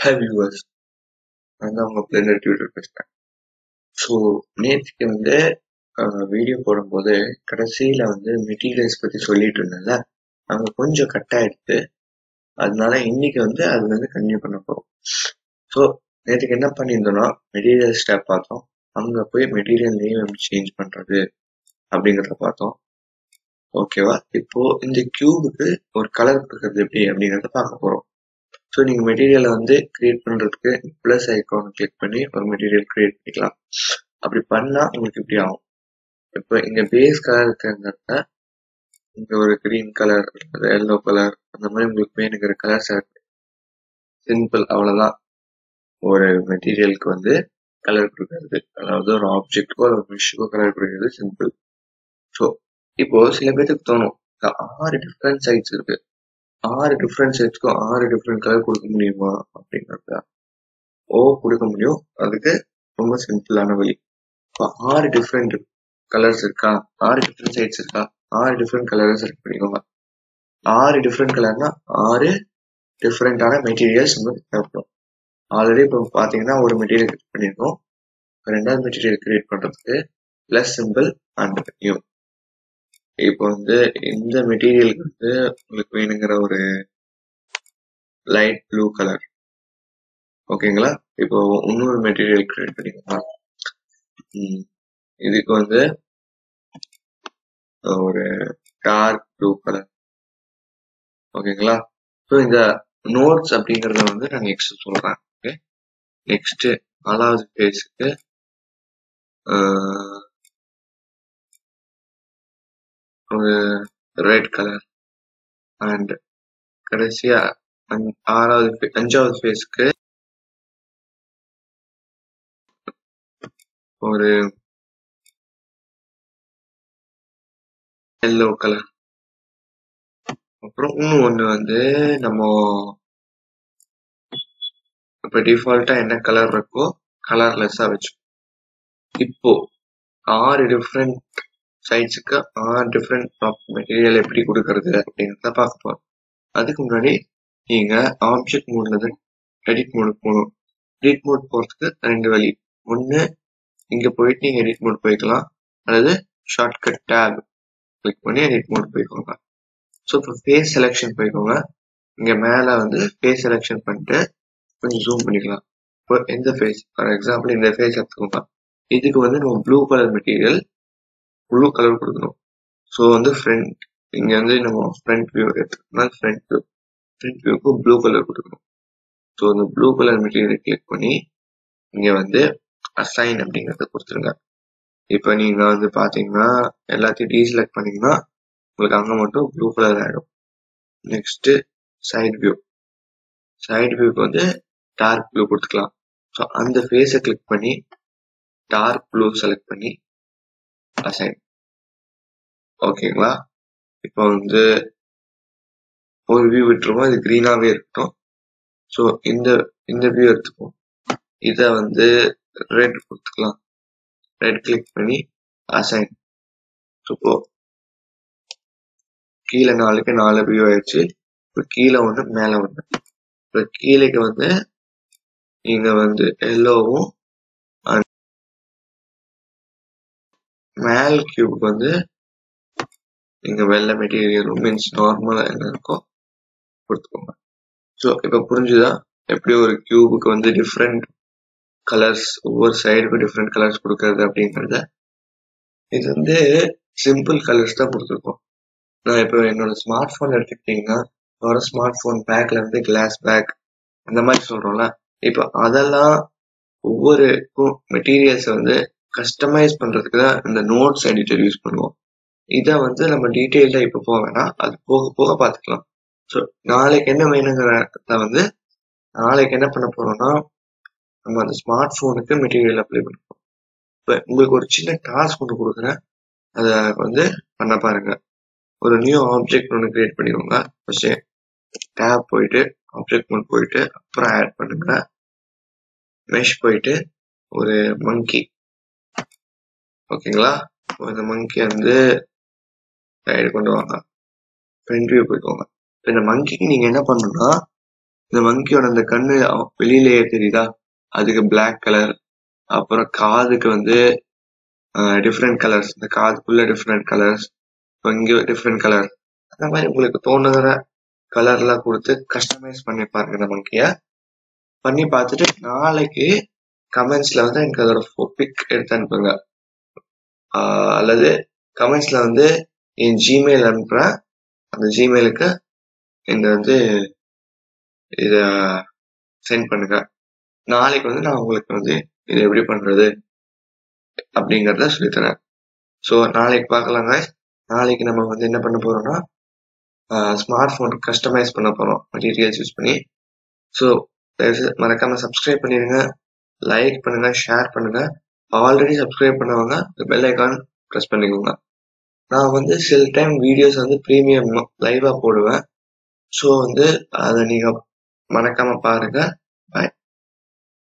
hi viewers நான் தான் உங்கள் பிளண்டர் டியூட்டர் பேசுகிறேன் ஸோ நேற்றுக்கு வந்து வீடியோ போடும்போது கடைசியில் வந்து மெட்டீரியல்ஸ் பற்றி சொல்லிட்டு இருந்தேன்ல அங்கே கொஞ்சம் கட் ஆயிடுச்சு அதனால இன்னைக்கு வந்து அது வந்து கன்டினியூ பண்ண போகிறோம் ஸோ நேற்றுக்கு என்ன பண்ணியிருந்தோம்னா மெட்டீரியல் ஸ்டெப் பார்த்தோம் அங்கே போய் மெட்டீரியல் நேம் சேஞ்ச் பண்ணுறது அப்படிங்கிறத பார்த்தோம் ஓகேவா இப்போ இந்த கியூபுக்கு ஒரு கலர் கொடுக்கறது எப்படி அப்படிங்கிறத பார்க்க போகிறோம் ஸோ நீங்கள் மெட்டீரியலை வந்து கிரியேட் பண்ணுறதுக்கு ப்ளஸ் ஐக்கானை கிளிக் பண்ணி ஒரு மெட்டீரியல் கிரியேட் பண்ணிக்கலாம் அப்படி பண்ணால் உங்களுக்கு இப்படி ஆகும் இப்போ இங்கே பேஸ் கலர் இருக்கிறத இங்கே ஒரு க்ரீன் கலர் அல்லது எல்லோ கலர் அந்த மாதிரி உங்களுக்கு வேணுங்கிற கலர் செலக்ட் சிம்பிள் அவ்வளோதான் ஒரு மெட்டீரியலுக்கு வந்து கலர் கொடுக்கறது அதாவது ஒரு ஆப்ஜெக்ட்டுக்கோ ஒரு விஷயக்கோ கலர் கொடுக்கறது சிம்பிள் ஸோ இப்போ சில பேருக்கு தோணும் ஆறு டிஃப்ரெண்ட் சைட்ஸ் இருக்கு ஆறு டிஃப்ரெண்ட் சைட்ஸ்க்கும் ஆறு டிஃப்ரெண்ட் கலர் கொடுக்க முடியுமா அப்படிங்கிறத ஓ கொடுக்க முடியும் அதுக்கு ரொம்ப சிம்பிளான வழி இப்போ ஆறு டிஃப்ரெண்ட் கலர்ஸ் இருக்கா ஆறு டிஃப்ரெண்ட் சைட்ஸ் இருக்கா ஆறு டிஃப்ரெண்ட் கலரை செலக்ட் பண்ணிக்கோங்க ஆறு டிஃப்ரெண்ட் கலர்னா ஆறு டிஃப்ரெண்டான மெட்டீரியல்ஸ் நமக்கு தேவைப்படும் ஆல்ரெடி இப்போ பார்த்தீங்கன்னா ஒரு மெட்டீரியல் கிரியேட் பண்ணியிருக்கோம் ரெண்டாவது மெட்டீரியல் கிரியேட் பண்ணுறதுக்கு ப்ளஸ் சிம்பிள் அண்ட் நியூ இப்போ வந்து இந்த மெட்டீரியலுக்கு வந்து உங்களுக்கு வேணுங்கிற ஒரு லைட் ப்ளூ கலர் ஓகேங்களா இப்போ இன்னொரு மெட்டீரியல் கிரியேட் பண்ணிக்கலாம் இதுக்கு வந்து ஒரு டார்க் ப்ளூ கலர் ஓகேங்களா ஸோ இந்த நோட்ஸ் அப்படிங்கறத வந்து நான் நெக்ஸ்ட் சொல்றேன் ஓகே நெக்ஸ்ட் நாலாவது பேஸுக்கு ஒரு ரெட் கலர் அண்ட் கடைசியா ஆறாவது அஞ்சாவது ஃபேஸ்க்கு ஒரு எல்லோ கலர் அப்புறம் இன்னும் ஒன்று வந்து நம்ம இப்போ டிஃபால்ட்டா என்ன கலர் இருக்கோ கலர்லெஸ்ஸாக வச்சு இப்போ ஆறு டிஃப்ரெண்ட் சைட்ஸுக்கு ஆறு டிஃப்ரெண்ட் மெட்டீரியல் எப்படி கொடுக்கறது அப்படிங்கிறத பார்க்க போறோம் அதுக்கு முன்னாடி நீங்க ஆப்ஜெக்ட் மோட்ல இருந்து எடிட் மோடுக்கு போகணும் எடிட் மோட் போறதுக்கு ரெண்டு வழி ஒன்று இங்க போயிட்டு நீங்க எடிட் மோட் போய்க்கலாம் அல்லது ஷார்ட்கட் டேப் கிளிக் பண்ணி எடிட் மோட் போய்க்கோங்க ஸோ இப்போ ஃபேஸ் செலெக்ஷன் போய்க்கோங்க இங்க மேல வந்து ஃபேஸ் செலெக்ஷன் பண்ணிட்டு கொஞ்சம் ஜூம் பண்ணிக்கலாம் இப்போ எந்த ஃபேஸ் ஃபார் எக்ஸாம்பிள் இந்த ஃபேஸ் எடுத்துக்கோங்க இதுக்கு வந்து நம்ம blue colour material blue colour கொடுக்கணும் ஸோ வந்து ஃப்ரண்ட் இங்க வந்து நம்ம ஃப்ரண்ட் வியூ எடுத்துக்கோம்னா ஃப்ரண்ட் வியூ ஃப்ரண்ட் வியூக்கு ப்ளூ கலர் கொடுக்கணும் ஸோ இந்த ப்ளூ கலர் மெட்டீரியல் கிளிக் பண்ணி இங்க வந்து அசைன் அப்படிங்கறத கொடுத்துருங்க இப்போ நீங்க வந்து பாத்தீங்கன்னா எல்லாத்தையும் டீசெலக்ட் பண்ணீங்கன்னா உங்களுக்கு அங்க மட்டும் ப்ளூ கலர் ஆயிடும் நெக்ஸ்ட் சைட் வியூ சைட் வியூக்கு வந்து டார்க் ப்ளூ கொடுத்துக்கலாம் ஸோ அந்த ஃபேஸை கிளிக் பண்ணி டார்க் ப்ளூ செலக்ட் பண்ணி அசைன் ஓகேங்களா இப்போ வந்து ஒரு வியூ விட்டுருவோம் இது க்ரீனாவே இருக்கட்டும் ஸோ இந்த இந்த வியூ எடுத்துப்போம் இதை வந்து ரெட் கொடுத்துக்கலாம் ரெட் கிளிக் பண்ணி அசைன் இப்போ கீழே நாலுக்கு நாலு வியூ ஆயிடுச்சு இப்போ கீழே ஒன்று மேலே ஒன்று இப்போ கீழேக்கு வந்து நீங்க வந்து எல்லோவும் மேல் கியூபுக்கு வந்து நீங்க வெள்ளை மெட்டீரியலும் மீன்ஸ் நார்மலா என்ன இருக்கோ கொடுத்துக்கோங்க ஸோ இப்போ புரிஞ்சுதா எப்படி ஒரு கியூபுக்கு வந்து டிஃப்ரெண்ட் கலர்ஸ் ஒவ்வொரு சைடுக்கும் டிஃப்ரெண்ட் கலர்ஸ் கொடுக்கறது அப்படிங்கறத இது வந்து சிம்பிள் கலர்ஸ் தான் கொடுத்துருக்கோம் நான் இப்போ என்னோட ஸ்மார்ட் ஃபோன் எடுத்துக்கிட்டீங்கன்னா என்னோட ஸ்மார்ட் ஃபோன் பேக்ல இருந்து கிளாஸ் பேக் அந்த மாதிரி சொல்றோம்ல இப்போ அதெல்லாம் ஒவ்வொரு மெட்டீரியல்ஸ் வந்து கஸ்டமைஸ் பண்றதுக்கு தான் இந்த நோட்ஸ் எடிட்டர் யூஸ் பண்ணுவோம் இதை வந்து நம்ம டீட்டெயில்டா இப்போ போக வேணாம் அது போக போக பார்த்துக்கலாம் ஸோ நாளைக்கு என்ன வேணுங்கிறத வந்து நாளைக்கு என்ன பண்ண போறோம்னா நம்ம அந்த ஸ்மார்ட் ஃபோனுக்கு மெட்டீரியல் அப்ளை பண்ணுவோம் இப்போ உங்களுக்கு ஒரு சின்ன டாஸ்க் ஒன்று கொடுக்குறேன் அதை வந்து பண்ண பாருங்க ஒரு நியூ ஆப்ஜெக்ட் ஒன்று கிரியேட் பண்ணிக்கோங்க ஃபர்ஸ்ட் டேப் போயிட்டு ஆப்ஜெக்ட் மோட் போயிட்டு அப்புறம் ஆட் பண்ணுங்க மெஷ் போயிட்டு ஒரு மங்கி ஓகேங்களா இந்த மங்கி வந்து சைடு கொண்டு வாங்க ஃப்ரண்ட் வியூ போய்க்கோங்க இந்த மங்கிக்கு நீங்க என்ன பண்ணணும்னா இந்த மங்கியோட அந்த கண்ணு அ- வெளியிலேயே தெரியுதா அதுக்கு Black கலர் அப்புறம் காதுக்கு வந்து டிஃப்ரெண்ட் கலர்ஸ் இந்த காதுக்குள்ள டிஃப்ரெண்ட் கலர்ஸ் இங்க டிஃப்ரெண்ட் கலர் அந்த மாதிரி உங்களுக்கு தோணுகிற கலர்லாம் கொடுத்து கஸ்டமைஸ் பண்ணி பாருங்க இந்த மங்கிய பண்ணி பார்த்துட்டு நாளைக்கு கமெண்ட்ஸ்ல வந்து எனக்கு அதோட பிக் எடுத்து அனுப்புங்க ஆஹ் அல்லது கமெண்ட்ஸ்ல வந்து என் ஜிமெயில் அனுப்புறேன் அந்த ஜிமெயிலுக்கு இந்த வந்து இத சென்ட் பண்ணுங்க நாளைக்கு வந்து நான் உங்களுக்கு வந்து இது எப்படி பண்றது அப்படிங்கறத சொல்லித்தரேன் ஸோ நாளைக்கு பார்க்கலாங்க நாளைக்கு நம்ம வந்து என்ன பண்ண போறோம்னா ஸ்மார்ட் ஃபோன் கஸ்டமைஸ் பண்ண போறோம் மெட்டீரியல்ஸ் யூஸ் பண்ணி ஸோ மறக்காம சப்ஸ்கிரைப் பண்ணிடுங்க லைக் பண்ணுங்க ஷேர் பண்ணுங்க ஆல்ரெடி சப்ஸ்கிரைப் பண்ணவங்க பெல் ஐக்கான் ப்ரெஸ் பண்ணிக்கோங்க நான் வந்து சில டைம் வீடியோஸ் வந்து ப்ரீமியம் லைவா போடுவேன் ஸோ வந்து அதை நீங்க மறக்காம பாருங்க